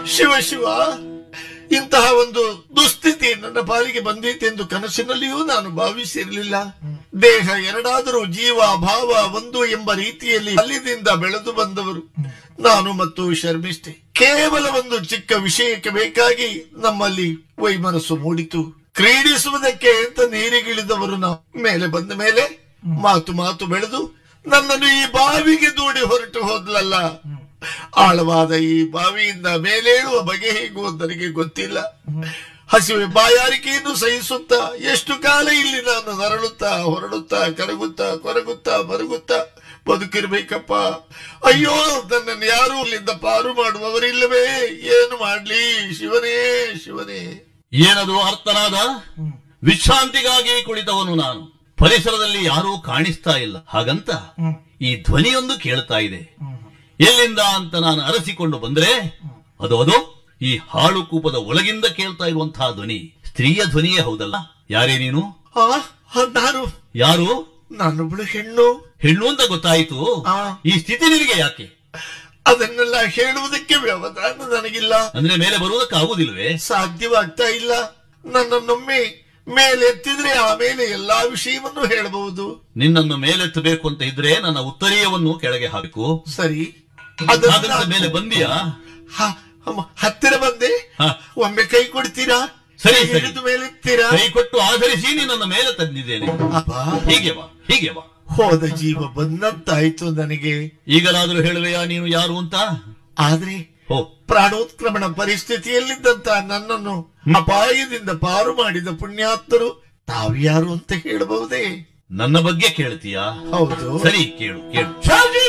ಶಿವ ಶಿವ ಇಂತಹ ಒಂದು ದುಸ್ಥಿತಿ ನನ್ನ ಪಾಲಿಗೆ ಬಂದೀತೆಂದು ಕನಸಿನಲ್ಲಿಯೂ ನಾನು ಭಾವಿಸಿರಲಿಲ್ಲ ದೇಹ ಎರಡಾದರೂ ಜೀವ ಭಾವ ಒಂದು ಎಂಬ ರೀತಿಯಲ್ಲಿ ಅಲ್ಲಿದಿಂದ ಬೆಳೆದು ಬಂದವರು ನಾನು ಮತ್ತು ಶರ್ಮಿಷ್ಠೆ ಕೇವಲ ಒಂದು ಚಿಕ್ಕ ವಿಷಯಕ್ಕೆ ಬೇಕಾಗಿ ನಮ್ಮಲ್ಲಿ ವೈಮನಸ್ಸು ಮೂಡಿತು ಕ್ರೀಡಿಸುವುದಕ್ಕೆ ಅಂತ ನೀರಿಗಿಳಿದವರು ನಾವು ಮೇಲೆ ಬಂದ ಮೇಲೆ ಮಾತು ಮಾತು ಬೆಳೆದು ನನ್ನನ್ನು ಈ ಬಾವಿಗೆ ದೂಡಿ ಹೊರಟು ಹೋದ್ಲಲ್ಲ ಆಳವಾದ ಈ ಬಾವಿಯಿಂದ ಮೇಲೇಳುವ ಬಗೆ ಹೇಗೂ ನನಗೆ ಗೊತ್ತಿಲ್ಲ ಹಸಿವೆ ಬಾಯಾರಿಕೆಯನ್ನು ಸಹಿಸುತ್ತಾ ಎಷ್ಟು ಕಾಲ ಇಲ್ಲಿ ನಾನು ನರಳುತ್ತಾ ಹೊರಡುತ್ತಾ ಕರಗುತ್ತಾ ಕೊರಗುತ್ತಾ ಮರುಗುತ್ತಾ ಬದುಕಿರ್ಬೇಕಪ್ಪ ಅಯ್ಯೋ ನನ್ನನ್ನು ಯಾರು ಇಲ್ಲಿಂದ ಪಾರು ಮಾಡುವವರಿಲ್ಲವೇ ಏನು ಮಾಡ್ಲಿ ಶಿವನೇ ಶಿವನೇ ಏನದು ಅರ್ಥನಾದ ವಿಶ್ರಾಂತಿಗಾಗಿ ಕುಳಿತವನು ನಾನು ಪರಿಸರದಲ್ಲಿ ಯಾರೂ ಕಾಣಿಸ್ತಾ ಇಲ್ಲ ಹಾಗಂತ ಈ ಧ್ವನಿಯೊಂದು ಕೇಳ್ತಾ ಇದೆ ಎಲ್ಲಿಂದ ಅಂತ ನಾನು ಅರಸಿಕೊಂಡು ಬಂದ್ರೆ ಅದು ಅದು ಈ ಹಾಳು ಕೂಪದ ಒಳಗಿಂದ ಕೇಳ್ತಾ ಇರುವಂತಹ ಧ್ವನಿ ಸ್ತ್ರೀಯ ಧ್ವನಿಯೇ ಹೌದಲ್ಲ ಯಾರೇ ನೀನು ಆ ಆ, ನಾನು ಯಾರು ನಾನೊಬ್ಳು ಹೆಣ್ಣು ಹೆಣ್ಣು ಅಂತ ಗೊತ್ತಾಯಿತು ಆ. ಈ ಸ್ಥಿತಿ ನಿನಗೆ ಯಾಕೆ ಅದನ್ನೆಲ್ಲ ಹೇಳುವುದಕ್ಕೆ ವ್ಯವಧಾನ ನನಗಿಲ್ಲ ಅಂದ್ರೆ ಮೇಲೆ ಬರುವುದಕ್ಕಾಗುವುದಿಲ್ವೇ ಸಾಧ್ಯವಾಗ್ತಾ ಇಲ್ಲ ನನ್ನನ್ನೊಮ್ಮೆ ಮೇಲೆತ್ತಿದ್ರೆ ಆಮೇಲೆ ಎಲ್ಲಾ ವಿಷಯವನ್ನು ಹೇಳಬಹುದು ನಿನ್ನನ್ನು ಮೇಲೆತ್ತಬೇಕು ಅಂತ ಇದ್ರೆ ನನ್ನ ಉತ್ತರೀಯವನ್ನು ಕೆಳಗೆ ಹಾಕಬೇಕು ಸರಿ ಹಾಗಂತ ಅದನ್ನ ಮೇಲೆ ಬಂದಿಯಾ ಹ- ಹ- ಹತ್ತಿರ ಬಂದೆ ಹ. ಒಮ್ಮೆ ಕೈ ಕೊಡ್ತೀರಾ ಸರಿ, ಕೈ ಸರಿ. ಹಿಡಿದು ಮೇಲೆತ್ತೀರಾ ಕೈ ಕೊಟ್ಟು ಆಧರಿಸಿ ನಿನ್ನನ್ನು ಮೇಲೆ ತಂದಿದ್ದೇನೆ ಅಬ್ಬಾ ಹೀಗೆ ಬಾ ಹೀಗೆ ಬಾ ಹೋದ ಜೀವ ಬಂದಂತಾಯ್ತು ನನಗೆ ಈಗಲಾದರೂ ಹೇಳುವೆಯಾ ನೀನು ಯಾರು ಅಂತ ಆದ್ರೆ ಓ ಪ್ರಾಣೋತ್ಕ್ರಮಣ ಪರಿಸ್ಥಿತಿಯಲ್ಲಿದ್ದಂತ ನನ್ನನ್ನು ಅಪಾಯದಿಂದ ಪಾರು ಮಾಡಿದ ಪುಣ್ಯಾತ್ಮರು ತಾವ್ಯಾರು ಅಂತ ಹೇಳಬಹುದೇ ನನ್ನ ಬಗ್ಗೆ ಕೇಳ್ತೀಯಾ ಹೌದು ಸರಿ ಕೇಳು ಕೇಳು ಶಾಜಿ